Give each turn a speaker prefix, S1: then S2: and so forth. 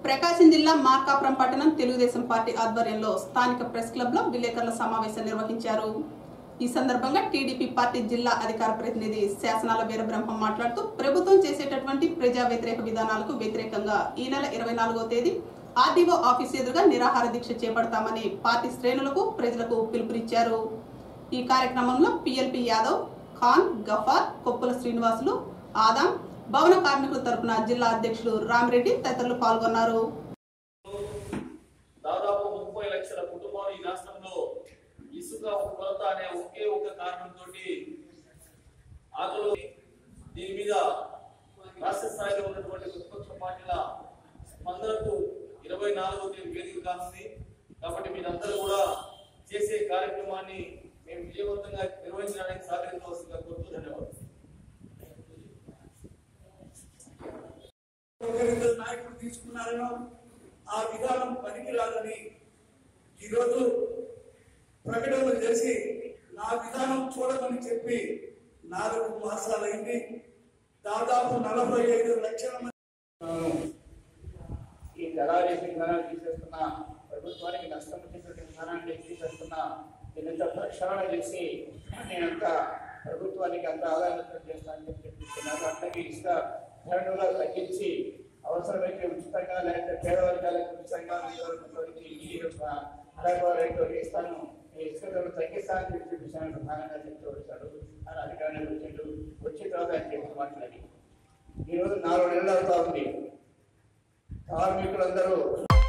S1: ప్రకాశం జిల్లా మార్కాపురం పట్టణం తెలుగుదేశం పార్టీ ఆధ్వర్యంలో స్థానిక ప్రెస్ క్లబ్ లో విలేకరుల సమావేశం నిర్వహించారు ఈ సందర్భంగా టీడీపీ పార్టీ జిల్లా అధికార ప్రతినిధి శాసనాల వీరబ్రహ్మం మాట్లాడుతూ ప్రభుత్వం చేసేటటువంటి ప్రజా వ్యతిరేక విధానాలకు వ్యతిరేకంగా ఈ నెల ఇరవై నాలుగో తేదీ ఆర్డీఓ ఆఫీస్ ఎదురుగా నిరాహార దీక్ష చేపడతామని పార్టీ శ్రేణులకు ప్రజలకు పిలుపునిచ్చారు ఈ కార్యక్రమంలో పిఎల్పి యాదవ్ ఖాన్ గఫార్ కొప్పుల శ్రీనివాసులు ఆదాం భవన కార్మికుల తరపున జిల్లా అధ్యక్షులు రామిరెడ్డి తదితరులు పాల్గొన్నారు
S2: దాదాపు ముప్పై లక్షల కుటుంబాలు ఈ రాష్ట్రంలో ఇసుక కొరత అనే ఒకే ఒక కారణంతో ఆకలి దీని మీద రాష్ట్ర స్థాయిలో ఉన్నటువంటి ప్రతిపక్ష పార్టీల స్పందనకు ఇరవై నాలుగో తేదీ వేదిక కానుంది కాబట్టి మీరందరూ కూడా చేసే కార్యక్రమాన్ని మేము విజయవంతంగా నిర్వహించడానికి సహకరించవలసిందిగా కోరుతూ ధన్యవాదాలు
S3: ఒకరిద్దరు నాయకులు తీసుకున్నారనో ఆ విధానం పనికిరాదని ఈరోజు ప్రకటనలు చేసి నా విధానం చూడమని చెప్పి నాలుగు మాసాలైంది దాదాపు నలభై ఐదు లక్షల మంది
S4: ఈ దళారీ విధానాలు తీసేస్తున్న ప్రభుత్వానికి నష్టం వచ్చేటువంటి విధానాన్ని తీసేస్తున్న దీనితో ప్రక్షాళన చేసి నేనంతా ప్రభుత్వానికి అంత ఆదాయం చేస్తానని చెప్పి చెప్తున్నారు అట్లాగే ఇసుక ధరలుగా తగ్గించి అవసరమైతే ఉచితంగా లేకపోతే పేద వర్గాలకు ఉచితంగా పేదవర్గానికి ఈ యొక్క అరవై రైతు ఇస్తాను ఈ ఇసుక ధరలు తగ్గిస్తానని చెప్పి విషయాన్ని ప్రధానంగా చెప్తూ వచ్చాడు అని అధికారులు వచ్చాడు వచ్చిన తర్వాత ఆయన చెప్పి మాట్లాడి ఈ రోజు నాలుగు నెలలు అవుతా ఉంది కార్మికులందరూ